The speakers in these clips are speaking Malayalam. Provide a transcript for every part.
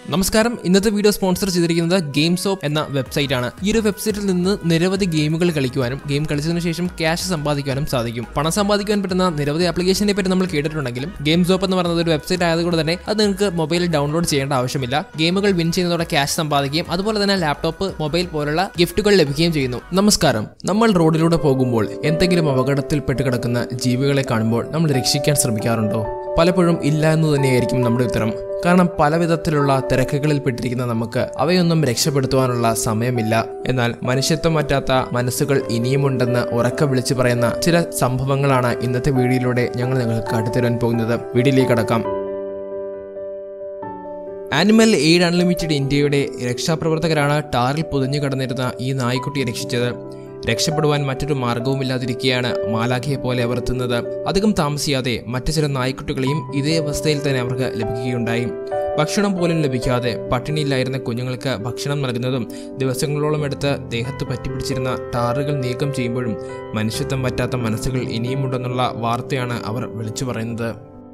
നമസ്കാരം ഇന്നത്തെ വീഡിയോ സ്പോൺസർ ചെയ്തിരിക്കുന്നത് ഗെയിംസ് ഓപ്പ് എന്ന വെബ്സൈറ്റ് ആണ് ഈ ഒരു വെബ്സൈറ്റിൽ നിന്ന് നിരവധി ഗെയിമുകൾ കളിക്കുവാനും ഗെയിം കളിച്ചതിനു ശേഷം ക്യാഷ് സമ്പാദിക്കാനും സാധിക്കും പണം സമ്പാദിക്കാൻ പറ്റുന്ന നിരവധി ആപ്ലിക്കേഷനെ പറ്റി നമ്മൾ കേട്ടിട്ടുണ്ടെങ്കിലും ഗെയിംസ് ഓപ്പ് എന്ന് പറയുന്നത് ഒരു വെബ്സൈറ്റ് ആയതുകൊണ്ട് തന്നെ അത് നിങ്ങൾക്ക് മൊബൈലിൽ ഡൗൺലോഡ് ചെയ്യേണ്ട ആവശ്യമില്ല ഗെയിമുകൾ വിൻ ചെയ്യുന്നതോടെ ക്യാഷ് സമ്പാദിക്കുകയും അതുപോലെ തന്നെ ലാപ്ടോപ്പ് മൊബൈൽ പോലുള്ള ഗിഫ്റ്റുകൾ ലഭിക്കുകയും ചെയ്യുന്നു നമസ്കാരം നമ്മൾ റോഡിലൂടെ പോകുമ്പോൾ എന്തെങ്കിലും അപകടത്തിൽപ്പെട്ട് കിടക്കുന്ന ജീവികളെ കാണുമ്പോൾ നമ്മൾ രക്ഷിക്കാൻ ശ്രമിക്കാറുണ്ടോ പലപ്പോഴും ഇല്ല എന്ന് തന്നെയായിരിക്കും നമ്മുടെ ഉത്തരം കാരണം പല വിധത്തിലുള്ള തിരക്കുകളിൽ പെട്ടിരിക്കുന്ന നമുക്ക് അവയൊന്നും രക്ഷപ്പെടുത്തുവാനുള്ള സമയമില്ല എന്നാൽ മനുഷ്യത്വം പറ്റാത്ത മനസ്സുകൾ ഇനിയുമുണ്ടെന്ന് ഉറക്ക വിളിച്ചു പറയുന്ന ചില സംഭവങ്ങളാണ് ഇന്നത്തെ വീഡിയോയിലൂടെ ഞങ്ങൾ നിങ്ങൾക്ക് കാട്ടിത്തരാൻ പോകുന്നത് വീഡിയോയിലേക്ക് കടക്കാം ആനിമൽ എയ്ഡ് അൺലിമിറ്റഡ് ഇന്ത്യയുടെ രക്ഷാപ്രവർത്തകരാണ് ടാറിൽ പുതഞ്ഞു കടന്നിരുന്ന ഈ നായ്ക്കുട്ടിയെ രക്ഷിച്ചത് രക്ഷപ്പെടുവാൻ മറ്റൊരു മാർഗവുമില്ലാതിരിക്കെയാണ് മാലാഖയെ പോലെ അവർ എത്തുന്നത് അധികം താമസിയാതെ മറ്റു ചില നായ്ക്കുട്ടികളെയും ഇതേ അവസ്ഥയിൽ തന്നെ അവർക്ക് ലഭിക്കുകയുണ്ടായി ഭക്ഷണം പോലും ലഭിക്കാതെ പട്ടിണിയിലായിരുന്ന കുഞ്ഞുങ്ങൾക്ക് ഭക്ഷണം നൽകുന്നതും ദിവസങ്ങളോളം എടുത്ത് ദേഹത്ത് പറ്റിപ്പിടിച്ചിരുന്ന ടാറുകൾ നീക്കം ചെയ്യുമ്പോഴും മനുഷ്യത്വം പറ്റാത്ത മനസ്സുകൾ ഇനിയുമുണ്ടെന്നുള്ള വാർത്തയാണ് അവർ വിളിച്ചു പറയുന്നത്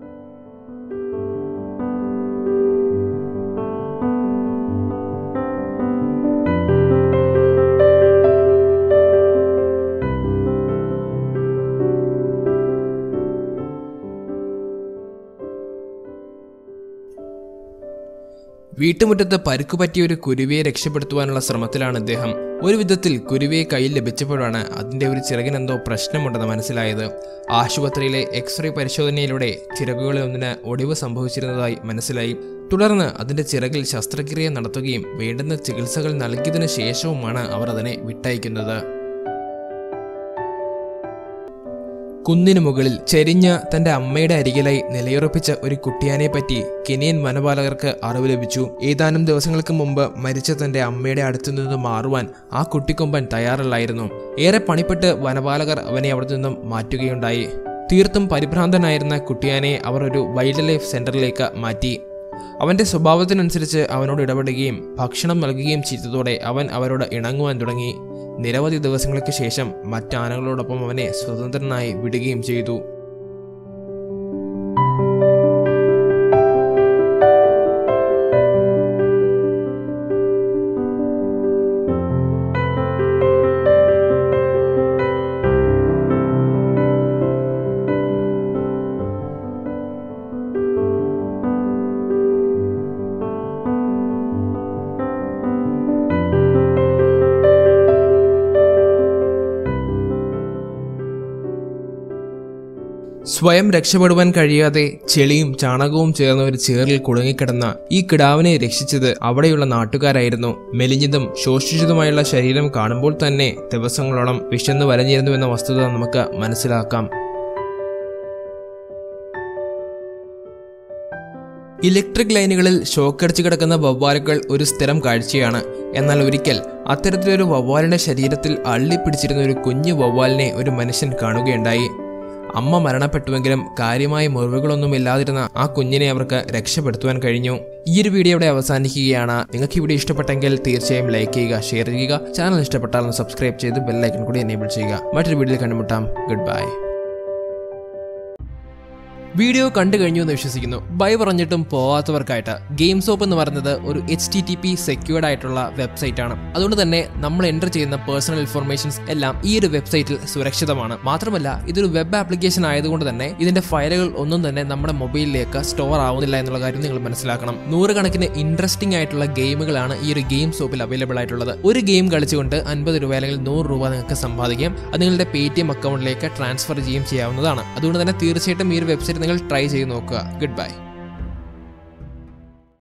വീട്ടുമുറ്റത്ത് പരുക്കു പറ്റിയ ഒരു കുരുവിയെ രക്ഷപ്പെടുത്തുവാനുള്ള ശ്രമത്തിലാണ് അദ്ദേഹം ഒരു വിധത്തിൽ കുരുവിയെ കയ്യിൽ ലഭിച്ചപ്പോഴാണ് അതിന്റെ ഒരു ചിറകിനെന്തോ പ്രശ്നമുണ്ടെന്ന് മനസ്സിലായത് ആശുപത്രിയിലെ എക്സ്റേ പരിശോധനയിലൂടെ ചിറകുകളിൽ ഒന്നിന് ഒടിവ് സംഭവിച്ചിരുന്നതായി മനസ്സിലായി തുടർന്ന് അതിന്റെ ചിറകിൽ ശസ്ത്രക്രിയ നടത്തുകയും വേണ്ടുന്ന ചികിത്സകൾ നൽകിയതിനു ശേഷവുമാണ് അവർ അതിനെ വിട്ടയക്കുന്നത് കുന്നിനു മുകളിൽ ചെരിഞ്ഞ് തന്റെ അമ്മയുടെ അരികിലായി നിലയുറപ്പിച്ച ഒരു കുട്ടിയാനെ പറ്റി കെനിയൻ വനപാലകർക്ക് അറിവ് ലഭിച്ചു ഏതാനും ദിവസങ്ങൾക്ക് മുമ്പ് മരിച്ച തന്റെ അമ്മയുടെ അടുത്തു നിന്ന് മാറുവാൻ ആ കുട്ടിക്കൊമ്പൻ തയ്യാറല്ലായിരുന്നു ഏറെ പണിപ്പെട്ട് വനപാലകർ അവനെ അവിടെ നിന്നും മാറ്റുകയുണ്ടായി തീർത്തും പരിഭ്രാന്തനായിരുന്ന കുട്ടിയാനെ അവർ ഒരു വൈൽഡ് ലൈഫ് സെന്ററിലേക്ക് മാറ്റി അവന്റെ സ്വഭാവത്തിനനുസരിച്ച് അവനോട് ഇടപെടുകയും ഭക്ഷണം നൽകുകയും ചെയ്തതോടെ അവൻ അവരോട് ഇണങ്ങുവാൻ തുടങ്ങി നിരവധി ദിവസങ്ങൾക്ക് ശേഷം മറ്റാനകളോടൊപ്പം അവനെ സ്വതന്ത്രനായി വിടുകയും ചെയ്തു സ്വയം രക്ഷപ്പെടുവാൻ കഴിയാതെ ചെളിയും ചാണകവും ചേർന്ന ഒരു ചേറിൽ കുടുങ്ങിക്കിടന്ന ഈ കിടാവിനെ രക്ഷിച്ചത് അവിടെയുള്ള നാട്ടുകാരായിരുന്നു മെലിഞ്ഞതും ശോഷിച്ചതുമായുള്ള ശരീരം കാണുമ്പോൾ തന്നെ ദിവസങ്ങളോളം വിശന്നു വലഞ്ഞിരുന്നുവെന്ന വസ്തുത നമുക്ക് മനസ്സിലാക്കാം ഇലക്ട്രിക് ലൈനുകളിൽ ഷോക്കടിച്ചു കിടക്കുന്ന വവ്വാലുകൾ ഒരു സ്ഥിരം കാഴ്ചയാണ് എന്നാൽ ഒരിക്കൽ അത്തരത്തിലൊരു വവ്വാലിന്റെ ശരീരത്തിൽ അള്ളിപ്പിടിച്ചിരുന്ന ഒരു കുഞ്ഞു വവ്വാലിനെ ഒരു മനുഷ്യൻ കാണുകയുണ്ടായി അമ്മ മരണപ്പെട്ടുവെങ്കിലും കാര്യമായ മുറിവുകളൊന്നും ഇല്ലാതിരുന്ന ആ കുഞ്ഞിനെ അവർക്ക് രക്ഷപ്പെടുത്തുവാൻ കഴിഞ്ഞു ഈ ഒരു വീഡിയോ ഇവിടെ അവസാനിക്കുകയാണ് നിങ്ങൾക്ക് ഈ വീഡിയോ ഇഷ്ടപ്പെട്ടെങ്കിൽ തീർച്ചയായും ലൈക്ക് ചെയ്യുക ഷെയർ ചെയ്യുക ചാനൽ ഇഷ്ടപ്പെട്ടാൽ ഒന്ന് സബ്സ്ക്രൈബ് ചെയ്ത് ബെല്ലൈക്കൺ കൂടി എനേബിൾ ചെയ്യുക മറ്റൊരു വീഡിയോയിൽ കണ്ടുമുട്ടാം ഗുഡ് ബൈ വീഡിയോ കണ്ടു കഴിഞ്ഞു എന്ന് വിശ്വസിക്കുന്നു ബൈ പറഞ്ഞിട്ടും പോവാത്തവർക്കായിട്ട് ഗെയിം സോപ്പ് എന്ന് പറയുന്നത് ഒരു H T T P secured ആയിട്ടുള്ള വെബ്സൈറ്റ് ആണ് അതുകൊണ്ട് തന്നെ നമ്മൾ എൻ്റർ ചെയ്യുന്ന പേഴ്സണൽ ഇൻഫർമേഷൻസ് എല്ലാം ഈ ഒരു വെബ്സൈറ്റിൽ സുരക്ഷിതമാണ് മാത്രമല്ല ഇതൊരു വെബ് ആപ്ലിക്കേഷൻ ആയതുകൊണ്ട് തന്നെ ഇതിന്റെ ഫയലുകൾ ഒന്നും തന്നെ നമ്മുടെ മൊബൈലിലേക്ക് സ്റ്റോർ ആവുന്നില്ല എന്നുള്ള കാര്യം നിങ്ങൾ മനസ്സിലാക്കണം നൂറുകണക്കിന് ഇൻട്രസ്റ്റിംഗ് ആയിട്ടുള്ള ഗെയിമുകളാണ് ഈ ഒരു ഗെയിം സോപ്പിൽ അവൈലബിൾ ആയിട്ടുള്ളത് ഒരു ഗെയിം കളിച്ചുകൊണ്ട് അൻപത് രൂപ അല്ലെങ്കിൽ നൂറ് രൂപ നിങ്ങൾക്ക് സമ്പാദിക്കാം അത് നിങ്ങളുടെ പേ ടി എം അക്കൗണ്ടിലേക്ക് ട്രാൻസ്ഫർ ചെയ്യുകയും ചെയ്യാവുന്നതാണ് അതുകൊണ്ട് തന്നെ തീർച്ചയായിട്ടും ഈ ഒരു വെബ്സൈറ്റ് നിങ്ങൾ ട്രൈ ചെയ്ത് നോക്കുക ഗുഡ് ബൈ